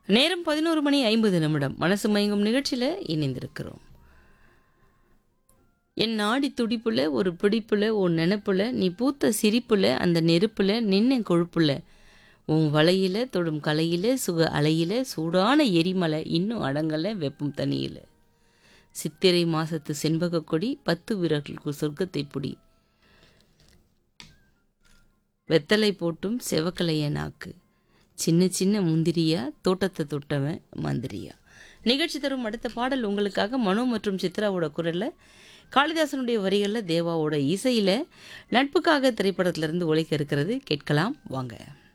நேரம் பதினோரு மணி ஐம்பது நிமிடம் மனசு மயங்கும் நிகழ்ச்சியில் இணைந்திருக்கிறோம் என் நாடி துடிப்புல ஒரு பிடிப்புல உன் நினப்புல நீ பூத்த சிரிப்புல அந்த நெருப்புல நின்ன கொழுப்புல உன் வலையில தொடும் கலையில சுக அலையில சூடான எரிமலை இன்னும் அடங்கல வெப்பம் தனியில சித்திரை மாசத்து செண்பக கொடி பத்து வீரர்களுக்கு சொர்க்கத்தை புடி வெத்தலை போட்டும் செவக்கலைய நாக்கு சின்ன சின்ன முந்திரியா தோட்டத்தை தொட்டவன் மந்திரியா நிகழ்ச்சி தரும் அடுத்த பாடல் உங்களுக்காக மனோ மற்றும் சித்ராவோட குரல்ல காளிதாசனுடைய வரிகளில் தேவாவோட இசையில் நட்புக்காக திரைப்படத்திலிருந்து ஒழிக்க இருக்கிறது கேட்கலாம் வாங்க